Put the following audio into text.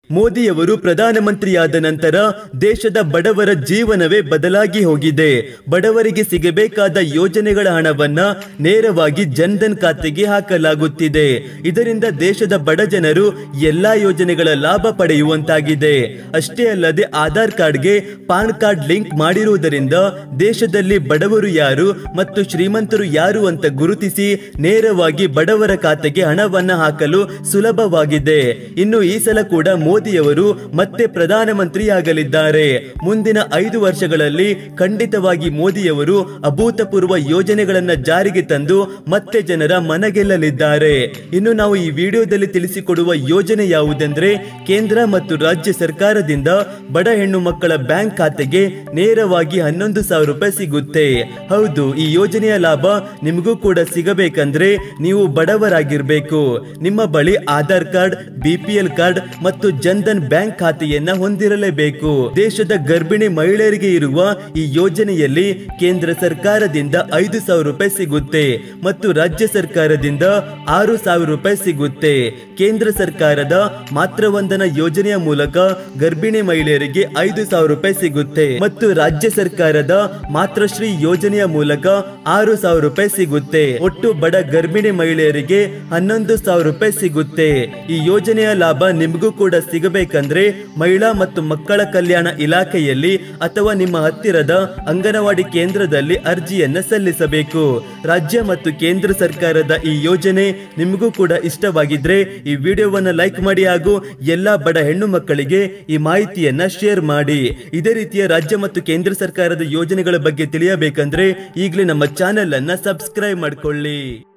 ಮೋದಿಯವರು ಪ್ರಧಾನಮಂತ್ರಿಯಾದ ನಂತರ ದೇಶದ ಬಡವರ ಜೀವನವೇ ಬದಲಾಗಿ ಹೋಗಿದೆ ಬಡವರಿಗೆ ಸಿಗಬೇಕಾದ ಯೋಜನೆಗಳ ಹಣವನ್ನ ನೇರವಾಗಿ ಜನ್ಧನ್ ಖಾತೆಗೆ ಹಾಕಲಾಗುತ್ತಿದೆ ಇದರಿಂದ ದೇಶದ ಬಡ ಜನರು ಎಲ್ಲಾ ಯೋಜನೆಗಳ ಲಾಭ ಪಡೆಯುವಂತಾಗಿದೆ ಅಷ್ಟೇ ಅಲ್ಲದೆ ಆಧಾರ್ ಕಾರ್ಡ್ಗೆ ಪಾನ್ ಕಾರ್ಡ್ ಲಿಂಕ್ ಮಾಡಿರುವುದರಿಂದ ದೇಶದಲ್ಲಿ ಬಡವರು ಯಾರು ಮತ್ತು ಶ್ರೀಮಂತರು ಯಾರು ಅಂತ ಗುರುತಿಸಿ ನೇರವಾಗಿ ಬಡವರ ಖಾತೆಗೆ ಹಣವನ್ನ ಹಾಕಲು ಸುಲಭವಾಗಿದೆ ಇನ್ನು ಈ ಸಲ ಕೂಡ ಮೋದಿಯವರು ಮತ್ತೆ ಪ್ರಧಾನಮಂತ್ರಿಯಾಗಲಿದ್ದಾರೆ ಮುಂದಿನ ಐದು ವರ್ಷಗಳಲ್ಲಿ ಖಂಡಿತವಾಗಿ ಮೋದಿಯವರು ಅಭೂತಪೂರ್ವ ಯೋಜನೆಗಳನ್ನ ಜಾರಿಗೆ ತಂದು ಮತ್ತೆ ಜನರ ಮನಗೆಲ್ಲಲಿದ್ದಾರೆ ಇನ್ನು ನಾವು ಈ ವಿಡಿಯೋದಲ್ಲಿ ತಿಳಿಸಿಕೊಡುವ ಯೋಜನೆ ಯಾವುದೆಂದ್ರೆ ಕೇಂದ್ರ ಮತ್ತು ರಾಜ್ಯ ಸರ್ಕಾರದಿಂದ ಬಡ ಹೆಣ್ಣು ಮಕ್ಕಳ ಬ್ಯಾಂಕ್ ಖಾತೆಗೆ ನೇರವಾಗಿ ಹನ್ನೊಂದು ಸಾವಿರ ರೂಪಾಯಿ ಸಿಗುತ್ತೆ ಹೌದು ಈ ಯೋಜನೆಯ ಲಾಭ ನಿಮಗೂ ಕೂಡ ಸಿಗಬೇಕಂದ್ರೆ ನೀವು ಬಡವರಾಗಿರ್ಬೇಕು ನಿಮ್ಮ ಬಳಿ ಆಧಾರ್ ಕಾರ್ಡ್ ಬಿಪಿಎಲ್ ಕಾರ್ಡ್ ಮತ್ತು ಜನ್ಧನ್ ಬ್ಯಾಂಕ್ ಖಾತೆಯನ್ನ ಹೊಂದಿರಲೇಬೇಕು ದೇಶದ ಗರ್ಭಿಣಿ ಮಹಿಳೆಯರಿಗೆ ಇರುವ ಈ ಯೋಜನೆಯಲ್ಲಿ ಕೇಂದ್ರ ಸರ್ಕಾರದಿಂದ ಐದು ಸಾವಿರ ರೂಪಾಯಿ ಸಿಗುತ್ತೆ ಮತ್ತು ರಾಜ್ಯ ಸರ್ಕಾರದಿಂದ ಆರು ಸಾವಿರ ರೂಪಾಯಿ ಸಿಗುತ್ತೆ ಕೇಂದ್ರ ಸರ್ಕಾರದ ಮಾತೃವಂದನಾ ಯೋಜನೆಯ ಮೂಲಕ ಗರ್ಭಿಣಿ ಮಹಿಳೆಯರಿಗೆ ಐದು ಸಾವಿರ ರೂಪಾಯಿ ಸಿಗುತ್ತೆ ಮತ್ತು ರಾಜ್ಯ ಸರ್ಕಾರದ ಮಾತೃಶ್ರೀ ಯೋಜನೆಯ ಮೂಲಕ ಆರು ಸಾವಿರ ರೂಪಾಯಿ ಸಿಗುತ್ತೆ ಒಟ್ಟು ಬಡ ಗರ್ಭಿಣಿ ಮಹಿಳೆಯರಿಗೆ ಹನ್ನೊಂದು ಸಾವಿರ ರೂಪಾಯಿ ಸಿಗುತ್ತೆ ಈ ಯೋಜನೆಯ ಲಾಭ ನಿಮಗೂ ಕೂಡ ಸಿಗಬೇಕಂದ್ರೆ ಮಹಿಳಾ ಮತ್ತು ಮಕ್ಕಳ ಕಲ್ಯಾಣ ಇಲಾಖೆಯಲ್ಲಿ ಅಥವಾ ನಿಮ್ಮ ಹತ್ತಿರದ ಅಂಗನವಾಡಿ ಕೇಂದ್ರದಲ್ಲಿ ಅರ್ಜಿಯನ್ನ ಸಲ್ಲಿಸಬೇಕು ರಾಜ್ಯ ಮತ್ತು ಕೇಂದ್ರ ಸರ್ಕಾರದ ಈ ಯೋಜನೆ ನಿಮಗೂ ಕೂಡ ಇಷ್ಟವಾಗಿದ್ರೆ ಈ ವಿಡಿಯೋವನ್ನ ಲೈಕ್ ಮಾಡಿ ಹಾಗೂ ಎಲ್ಲಾ ಬಡ ಹೆಣ್ಣು ಮಕ್ಕಳಿಗೆ ಈ ಮಾಹಿತಿಯನ್ನ ಶೇರ್ ಮಾಡಿ ಇದೇ ರೀತಿಯ ರಾಜ್ಯ ಮತ್ತು ಕೇಂದ್ರ ಸರ್ಕಾರದ ಯೋಜನೆಗಳ ಬಗ್ಗೆ ತಿಳಿಯಬೇಕಂದ್ರೆ ಈಗಲೇ ನಮ್ಮ ಚಾನೆಲ್ ಅನ್ನ ಸಬ್ಸ್ಕ್ರೈಬ್ ಮಾಡ್ಕೊಳ್ಳಿ